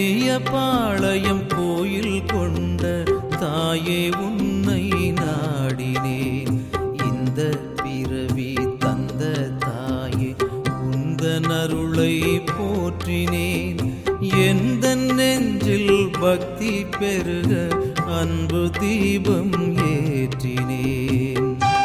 பெரிய பாளையம் கோயில் கொண்ட தாயே உன்னை நாடினேன் இந்த பிறவி தந்த தாயே உந்தன் அருளை போற்றினேன் எந்த நெஞ்சில் பக்தி பெருக அன்பு தீபம் ஏற்றினேன்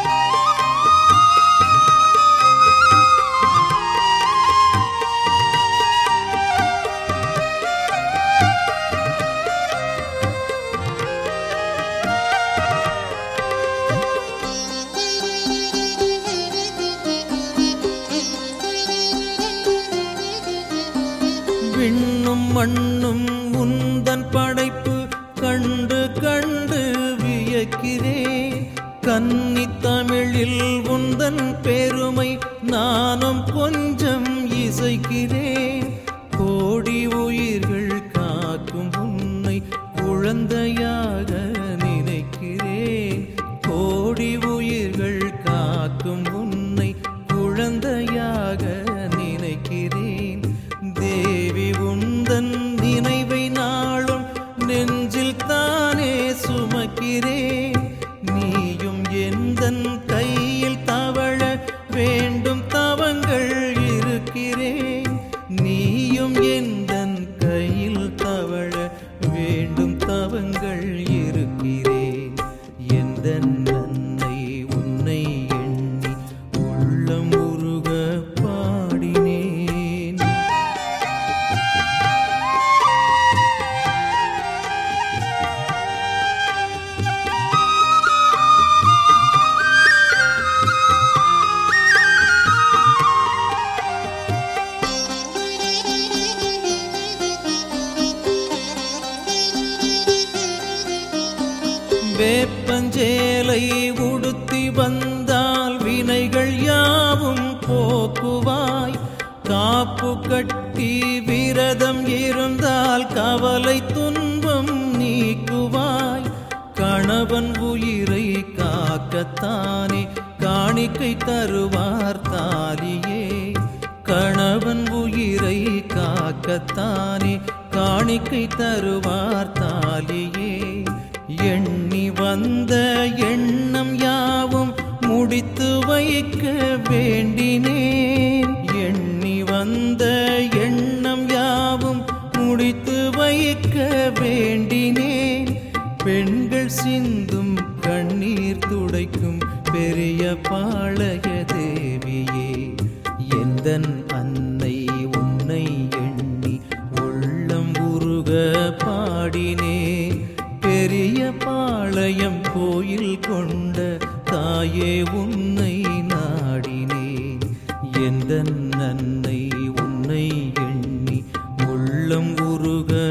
விண்ணும் மண்ணும் உந்தன் படைப்பு கண்டு கண்டு வியக்கிறேன் கன்னி தமிழில் உந்தன் பெருமை நானும் கொஞ்சம் இசைக்கிறேன் கோடி உயிர்கள் காக்கும் உன்னை குழந்தையாக நினைக்கிறேன் கோடி உயிர்கள் காக்கும் உன்னை குழந்தையாக நினைக்கிறேன் தேவி உந்தன் நினைவை நாளும் நெஞ்சில் தானே சுமக்கிறேன் நீயும் எந்தன் கையில் தவழ வேண்டும் தவங்கள் இருக்கிறேன் நீயும் எந்தன் கையில் தவழ வேண்டும் தவங்கள் இருக்கிறேன் எந்த நன்னை உன்னை எண்ணி உள்ளம் உருக பாடினேன் வேப்பஞ்சேலை உடுத்தி வந்தால் வினைகள் யாவும் போக்குவாய் காப்பு கட்டி விரதம் இருந்தால் கவலை துன்பம் நீக்குவாய் கணவன் உயிரை காக்கத்தானே காணிக்கை தருவார் தாலியே கணவன் உயிரை காக்கத்தானே காணிக்கை தருவார் தாலியே எண்ணி வந்த எண்ணம் யாவும் முடித்து வைக்க வேண்டினேன் எண்ணி வந்த எண்ணம் யாவும் முடித்து வைக்க வேண்டினேன் பெண்கள் சிந்தும் கண்ணீர் துடைக்கும் பெரிய பாளைய தேவியே எந்தன் அன்னை உன்னை எண்ணி உள்ளம் உருக பாடினே பெரிய பாளையம் கோயில் கொண்ட தாயே உன்னை நாடினேன் எந்த நன்னை உன்னை எண்ணி உள்ளம் உருக